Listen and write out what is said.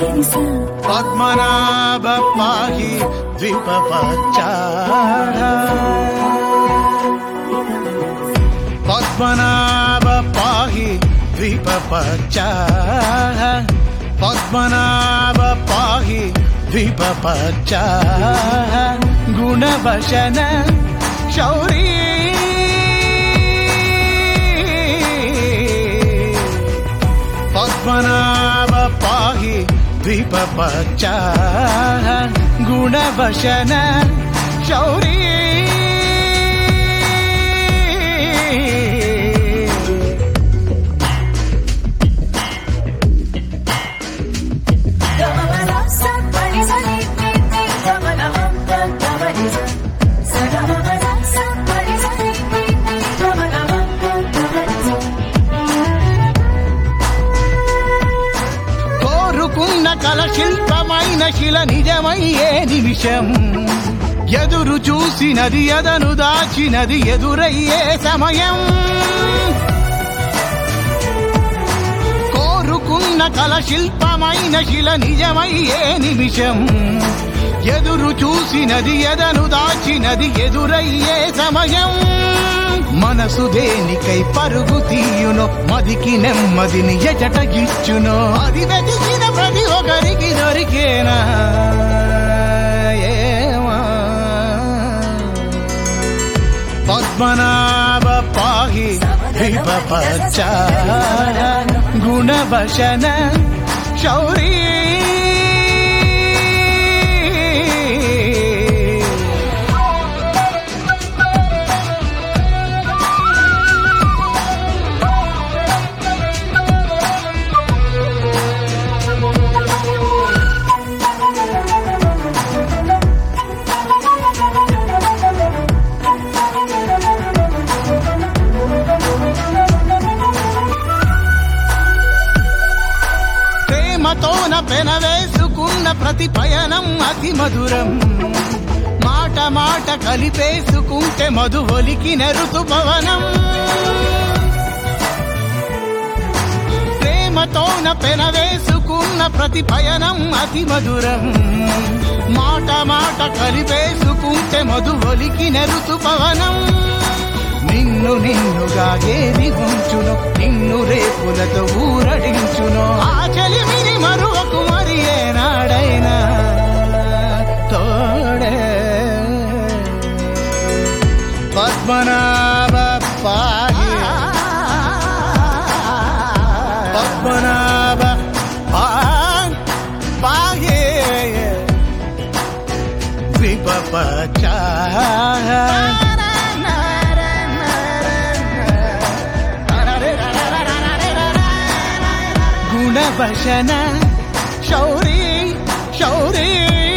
పద్మనాభ పాహి ద్వీపపచ్చాఢ పద్మనాభ పాహి ద్వీపపచ్చాఢ పద్మనాభ పాహి ద్వీపపచ్చాఢ గుణవశన శౌరీ పద్మనాభ పాహి ద్వీపపచ్చ గుణవశన శౌరీ కోరుకున్న కల శిల్పమైన శిల నిజమయ్యే నిమిషం ఎదురు చూసినది ఎదను దాచినది ఎదురయ్యే సమయం కోరుకున్న కల శిల్పమైన శిల నిజమయ్యే నిమిషం ఎదురు చూసినది ఎదను దాచినది ఎదురయ్యే సమయం మనసు దేనికై పరుగు తీయునో మదికి నెమ్మదిని ఎచట గిచ్చునో అది వెతికిన ప్రతి ఒక్కరికి దొరికేనా ఏమా పద్మనాభ పాహి విపపచ్చ గుణభషణ శౌరీ ప్రేమతోన పెనవేసుకున్న ప్రతి పయనం అతి మధురం మాట మాట కలిపేసుకుంటే మధు ఒలికిన ఋతుపవనం ప్రేమతోన పెనవేసుకున్న ప్రతి పయనం అతి మధురం మాట మాట కలిపేసుకుంటే మధు ఒలికిన ఋతుపవనం నిన్ను నిన్నుగా ఏది ఉంచును నిన్ను రేపులతో ఊరడించును ఆ చలిమిని మరొక మరి ఏనాడైనా తోడే పద్మనాభ పాహి పద్మనాభ పా- పాహి ద్వీపపచ గుణవశన శౌరీ శౌరీ